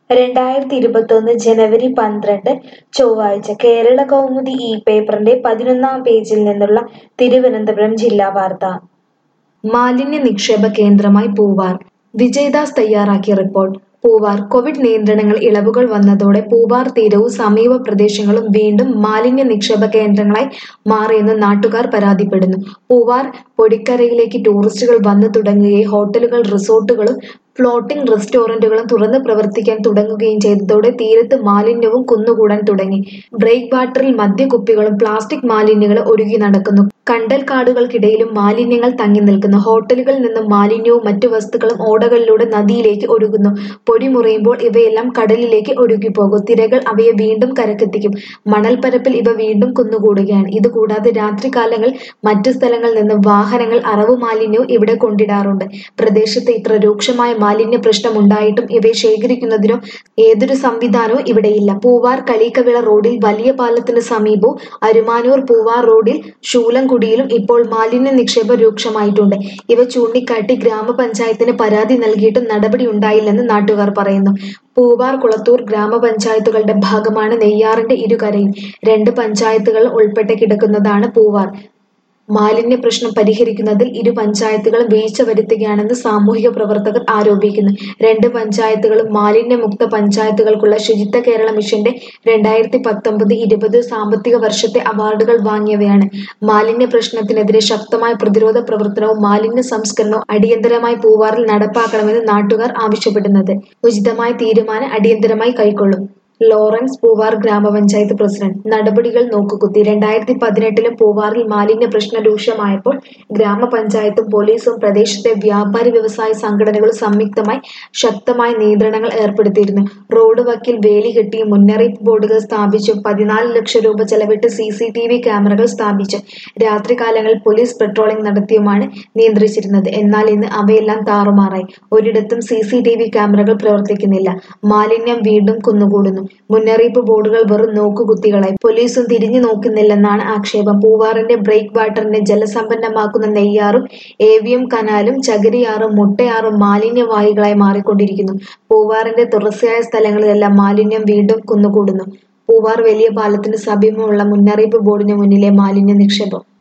രണ്ടായിരത്തി ഇരുപത്തൊന്ന് ജനുവരി പന്ത്രണ്ട് ചൊവ്വാഴ്ച കേരള കൗമുദി ഈ പേപ്പറിന്റെ പതിനൊന്നാം പേജിൽ നിന്നുള്ള തിരുവനന്തപുരം ജില്ലാ വാർത്ത മാലിന്യ നിക്ഷേപ കേന്ദ്രമായി പൂവാർ വിജയദാസ് തയ്യാറാക്കിയ റിപ്പോർട്ട് പൂവാർ കോവിഡ് നിയന്ത്രണങ്ങൾ ഇളവുകൾ വന്നതോടെ പൂവാർ തീരവും സമീപ പ്രദേശങ്ങളും വീണ്ടും മാലിന്യ നിക്ഷേപ കേന്ദ്രങ്ങളായി മാറിയെന്ന് നാട്ടുകാർ പരാതിപ്പെടുന്നു പൂവാർ പൊടിക്കരയിലേക്ക് ടൂറിസ്റ്റുകൾ വന്നു തുടങ്ങുകയും ഹോട്ടലുകൾ റിസോർട്ടുകളും ഫ്ലോട്ടിംഗ് റെസ്റ്റോറന്റുകളും തുറന്ന് പ്രവർത്തിക്കാൻ തുടങ്ങുകയും ചെയ്തതോടെ തീരത്ത് മാലിന്യവും കുന്നുകൂടാൻ തുടങ്ങി ബ്രേക്ക് വാട്ടറിൽ മദ്യക്കുപ്പികളും പ്ലാസ്റ്റിക് മാലിന്യങ്ങളും ഒഴുകി നടക്കുന്നു കണ്ടൽക്കാടുകൾക്കിടയിലും മാലിന്യങ്ങൾ തങ്ങി നിൽക്കുന്നു ഹോട്ടലുകളിൽ നിന്നും മാലിന്യവും മറ്റു വസ്തുക്കളും ഓടകളിലൂടെ നദിയിലേക്ക് ഒഴുകുന്നു പൊടി മുറിയുമ്പോൾ ഇവയെല്ലാം കടലിലേക്ക് ഒഴുകിപ്പോകും തിരകൾ അവയെ വീണ്ടും കരക്കെത്തിക്കും മണൽപ്പരപ്പിൽ ഇവ വീണ്ടും കുന്നുകൂടുകയാണ് ഇതുകൂടാതെ രാത്രികാലങ്ങളിൽ മറ്റു സ്ഥലങ്ങളിൽ നിന്ന് വാഹനങ്ങൾ അറവു മാലിന്യവും ഇവിടെ കൊണ്ടിടാറുണ്ട് പ്രദേശത്ത് ഇത്ര രൂക്ഷമായ മാലിന്യ പ്രശ്നം ഉണ്ടായിട്ടും ഇവയെ ശേഖരിക്കുന്നതിനോ ഏതൊരു സംവിധാനവും ഇവിടെയില്ല പൂവാർ കളീക്കവിള റോഡിൽ വലിയ പാലത്തിന് സമീപവും അരുമാനൂർ പൂവാർ റോഡിൽ ശൂലംകുടിയിലും ഇപ്പോൾ മാലിന്യ നിക്ഷേപം രൂക്ഷമായിട്ടുണ്ട് ഇവ ചൂണ്ടിക്കാട്ടി ഗ്രാമപഞ്ചായത്തിന് പരാതി നൽകിയിട്ടും നടപടി ഉണ്ടായില്ലെന്ന് നാട്ടുകാർ പറയുന്നു പൂവാർ കുളത്തൂർ ഗ്രാമപഞ്ചായത്തുകളുടെ ഭാഗമാണ് നെയ്യാറിന്റെ ഇരുകരയും രണ്ട് പഞ്ചായത്തുകൾ ഉൾപ്പെട്ട് കിടക്കുന്നതാണ് പൂവാർ മാലിന്യ പ്രശ്നം പരിഹരിക്കുന്നതിൽ ഇരു പഞ്ചായത്തുകളും വീഴ്ച വരുത്തുകയാണെന്ന് സാമൂഹിക പ്രവർത്തകർ ആരോപിക്കുന്നു രണ്ട് പഞ്ചായത്തുകളും മാലിന്യമുക്ത പഞ്ചായത്തുകൾക്കുള്ള ശുചിത്വ കേരള മിഷന്റെ രണ്ടായിരത്തി പത്തൊമ്പത് ഇരുപത് സാമ്പത്തിക വർഷത്തെ അവാർഡുകൾ വാങ്ങിയവയാണ് മാലിന്യ പ്രശ്നത്തിനെതിരെ ശക്തമായ പ്രതിരോധ പ്രവർത്തനവും മാലിന്യ സംസ്കരണവും അടിയന്തരമായി പൂവാറിൽ നടപ്പാക്കണമെന്ന് നാട്ടുകാർ ആവശ്യപ്പെടുന്നത് ഉചിതമായ തീരുമാനം അടിയന്തരമായി കൈക്കൊള്ളും ലോറൻസ് പൂവാർ ഗ്രാമപഞ്ചായത്ത് പ്രസിഡന്റ് നടപടികൾ നോക്കുകുത്തി രണ്ടായിരത്തി പതിനെട്ടിലും പൂവാറിൽ മാലിന്യ പ്രശ്നം രൂക്ഷമായപ്പോൾ ഗ്രാമപഞ്ചായത്തും പോലീസും പ്രദേശത്തെ വ്യാപാരി വ്യവസായ സംഘടനകളും സംയുക്തമായി ശക്തമായ നിയന്ത്രണങ്ങൾ ഏർപ്പെടുത്തിയിരുന്നു റോഡ് വക്കിൽ വേലി കെട്ടി മുന്നറിയിപ്പ് ബോർഡുകൾ സ്ഥാപിച്ചു പതിനാല് ലക്ഷം രൂപ ചെലവിട്ട് സി സി ടി വി ക്യാമറകൾ സ്ഥാപിച്ചു രാത്രികാലങ്ങളിൽ പോലീസ് പെട്രോളിംഗ് നടത്തിയുമാണ് നിയന്ത്രിച്ചിരുന്നത് എന്നാൽ ഇന്ന് അവയെല്ലാം താറുമാറായി ഒരിടത്തും സി സി ടി വി ക്യാമറകൾ പ്രവർത്തിക്കുന്നില്ല മാലിന്യം വീണ്ടും കുന്നുകൂടുന്നു മുന്നറിയിപ്പ് ബോർഡുകൾ വെറും നോക്കുകുത്തികളായി പോലീസും തിരിഞ്ഞു നോക്കുന്നില്ലെന്നാണ് ആക്ഷേപം പൂവാറിന്റെ ബ്രേക്ക് വാട്ടറിനെ ജലസമ്പന്നമാക്കുന്ന നെയ്യാറും ഏവിയം കനാലും ചകിരിയാറും മുട്ടയാറും മാലിന്യവാഹികളായി മാറിക്കൊണ്ടിരിക്കുന്നു പൂവാറിന്റെ തുറസ്സായ സ്ഥലങ്ങളിലെല്ലാം മാലിന്യം വീണ്ടും കുന്നുകൂടുന്നു പൂവാർ വലിയ പാലത്തിന് സമീപമുള്ള മുന്നറിയിപ്പ് ബോർഡിന് മുന്നിലെ മാലിന്യ നിക്ഷേപം